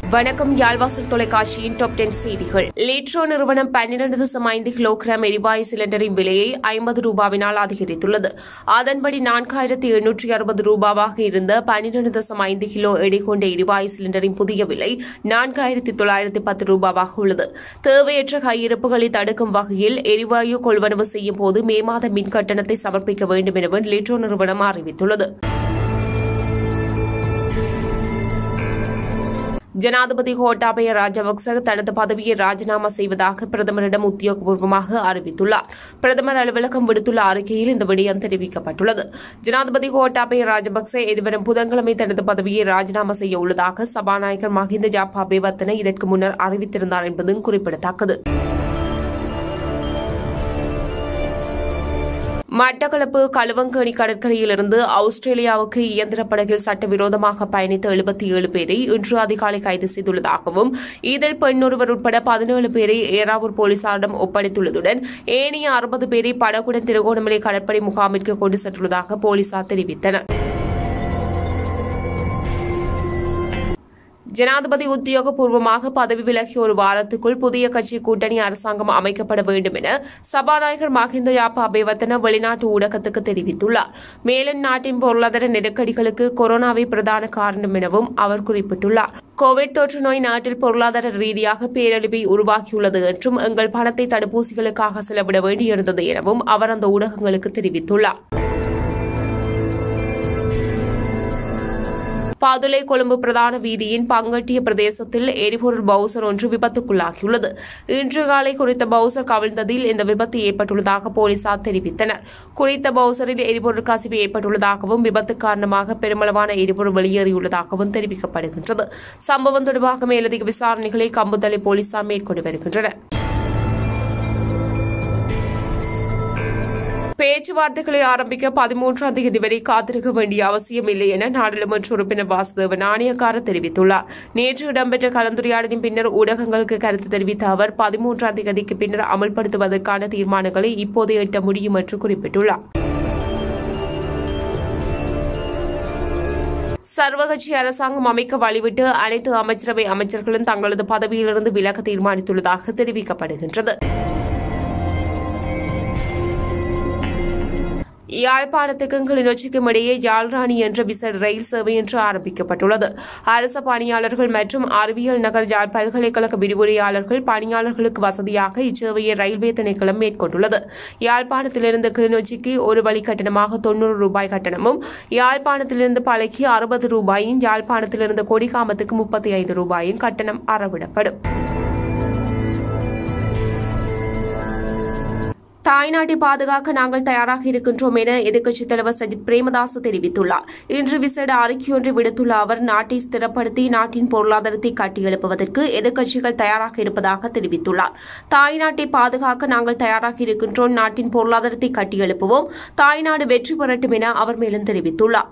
வணக்கம் யாழ்வாசல் தொலைக்காட்சியின் top ten செய்திகள் லிட்ரோ நிறுவனம் பன்னிரண்டு தசம் ஐந்து கிலோகிராம் எரிவாயு சிலிண்டரின் விலையை ஐம்பது ரூபாவினால் அதிகரித்துள்ளது அதன்படி நான்காயிரத்தி எண்ணூற்றி அறுபது ரூபாவாக இருந்த பன்னிரண்டு தசம் ஐந்து கிலோ எடை கொண்ட எரிவாயு சிலிண்டரின் புதிய விலை நான்காயிரத்தி தொள்ளாயிரத்தி பத்து ரூபாவாக உள்ளது தேவையற்ற கையிருப்புகளை தடுக்கும் வகையில் எரிவாயு கொள்வனவு செய்யும் போது மே மாத மின் கட்டணத்தை சமர்ப்பிக்க வேண்டும் எனவும் லிட்ரோ நிறுவனம் அறிவித்துள்ளது ஜனாதிபதி கோட்டாபய ராஜபக்ச தனது பதவியை ராஜினாமா செய்வதாக பிரதமரிடம் உத்தியோகபூர்வமாக அறிவித்துள்ளார் பிரதமர் அலுவலகம் விடுத்துள்ள அறிக்கையில் இந்த விடயம் தெரிவிக்கப்பட்டுள்ளது ஜனாதிபதி கோட்டாபய ராஜபக்ச எதிர்வரும் புதன்கிழமை தனது பதவியை ராஜினாமா செய்ய உள்ளதாக சபாநாயகர் மஹிந்த ஜாப்பா அபேவர்த்தன இதற்கு முன்னர் அறிவித்திருந்தார் என்பதும் குறிப்பிடத்தக்கது மட்டக்களப்பு களுவங்கேணி கடற்கரையிலிருந்து ஆஸ்திரேலியாவுக்கு இயந்திர படகில் சட்டவிரோதமாக பயணித்த எழுபத்தி ஏழு பேரை இன்று அதிகாலை கைது செய்துள்ளதாகவும் இதில் பெண் ஒருவர் உட்பட பதினேழு பேரை ஏறாவூர் போலீசாரிடம் ஒப்படைத்துள்ளதுடன் ஏனைய அறுபது பேரை படகுடன் திருகோணமலை கடற்படை முகாமிற்கு கொண்டு சென்றுள்ளதாக போலீசார் தெரிவித்தனர் ஜனாதிபதி உத்தியோகபூர்வமாக பதவி விலகிய ஒரு வாரத்துக்குள் புதிய கட்சி கூட்டணி அரசாங்கம் அமைக்கப்பட வேண்டும் என சபாநாயகர் மஹிந்த யாப்பா அபேவர்த்தன வெளிநாட்டு ஊடகத்துக்கு தெரிவித்துள்ளார் மேலும் நாட்டின் பொருளாதார நெருக்கடிகளுக்கு கொரோனாவே பிரதான காரணம் எனவும் அவர் குறிப்பிட்டுள்ளார் கோவிட் தொற்று நோய் நாட்டில் பொருளாதார ரீதியாக பேரழிவை உருவாக்கியுள்ளது என்றும் எங்கள் பணத்தை தடுப்பூசிகளுக்காக செலவிட வேண்டியிருந்தது எனவும் அவர் அந்த ஊடகங்களுக்கு தெரிவித்துள்ளார் பாதுளை கொழும்பு பிரதான வீதியின் பங்கட்டிய பிரதேசத்தில் எரிபொருள் பவுசர் ஒன்று விபத்துக்குள்ளாகியுள்ளது இன்று காலை குறித்த பவுசர் கவிழ்ந்ததில் இந்த விபத்து ஏற்பட்டுள்ளதாக போலீசார் தெரிவித்தனர் குறித்த பவுசரில் எரிபொருள் கசிவு ஏற்பட்டுள்ளதாகவும் விபத்து காரணமாக பெருமளவான எரிபொருள் வெளியேறியுள்ளதாகவும் தெரிவிக்கப்படுகின்றது சம்பவம் தொடர்பாக மேலதிக விசாரணைகளை கம்புத்தலை போலீசார் மேற்கொண்டு வருகின்றனர் பேச்சுவார்த்தைகளை ஆரம்பிக்க பதிமூன்றாம் தேதி வரை காத்திருக்க வேண்டிய அவசியம் இல்லை என நாடாளுமன்ற உறுப்பினர் வாசுதேவ நாணயக்காரர் தெரிவித்துள்ளார் நேற்று இடம்பெற்ற கலந்துரையாடலின் பின்னர் ஊடகங்களுக்கு கருத்து தெரிவித்த அவர் பதிமூன்றாம் தேதிக்கு பின்னர் அமல்படுத்துவதற்கான தீர்மானங்களை இப்போது எட்ட முடியும் என்று குறிப்பிட்டுள்ளார் சர்வகட்சி அரசாங்கம் அமைக்க வழிவிட்டு அனைத்து அமைச்சரவை அமைச்சர்களும் தங்களது பதவியிலிருந்து விலக தீர்மானித்துள்ளதாக தெரிவிக்கப்படுகின்றது யாழ்ப்பாணத்துக்கும் கிளிநொச்சிக்கும் இடையே யாழ்ராணி என்ற விசேட ரயில் சேவை இன்று ஆரம்பிக்கப்பட்டுள்ளது அரசு பணியாளர்கள் மற்றும் அறிவியல் நகர் யாழ் பல்கலைக்கழக விரிவுரையாளர்கள் பணியாளர்களுக்கு வசதியாக இச்சேவையை ரயில்வே திணைக்களம் மேற்கொண்டுள்ளது யாழ்ப்பாணத்திலிருந்து கிளிநொச்சிக்கு ஒரு வழி கட்டணமாக தொன்னூறு ரூபாய் கட்டணமும் யாழ்ப்பாணத்திலிருந்து பழகி அறுபது ரூபாயும் யாழ்ப்பாணத்திலிருந்து கொடிகாமத்துக்கு முப்பத்தி ஐந்து ரூபாயும் கட்டணம் அறவிடப்படும் தாய்நாட்டை பாதுகாக்க நாங்கள் தயாராக இருக்கின்றோம் என எதிர்க்கட்சித் தலைவர் சஜித் பிரேமதாஸ் தெரிவித்துள்ளார் இன்று விசேட அறிக்கையொன்றை விடுத்துள்ள அவர் நாட்டை ஸ்திரப்படுத்தி நாட்டின் பொருளாதாரத்தை கட்டியெழுப்புவதற்கு எதிர்க்கட்சிகள் தயாராக இருப்பதாக தெரிவித்துள்ளார் தாய்நாட்டை பாதுகாக்க நாங்கள் தயாராக இருக்கின்றோம் நாட்டின் பொருளாதாரத்தை கட்டியெழுப்புவோம் தாய்நாடு வெற்றி பெறட்டும் என அவர் மேலும் தெரிவித்துள்ளார்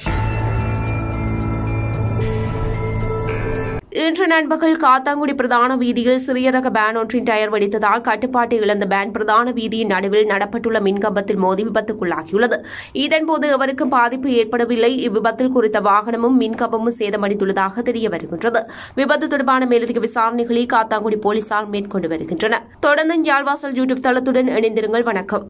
இன்று நண்பகல் காத்தாங்குடி பிரதான வீதியில் சிறிய ரக பேன் ஒன்றின் டயர் வெடித்ததால் கட்டுப்பாட்டை இழந்த பேன் பிரதான வீதியின் நடுவில் நடப்பட்டுள்ள மின்கம்பத்தில் மோதி விபத்துக்குள்ளாகியுள்ளது இதன்போது எவருக்கும் பாதிப்பு ஏற்படவில்லை இவ்விபத்தில் குறித்த வாகனமும் மின்கம்பமும் சேதமடைந்துள்ளதாக தெரிய வருகின்றது விபத்து தொடர்பான மேலதிக விசாரணைகளை காத்தாங்குடி போலீசார் மேற்கொண்டு வருகின்றனர் தொடர்ந்து யாழ்வாசல் யூடியூப் தளத்துடன் இணைந்திருங்கள் வணக்கம்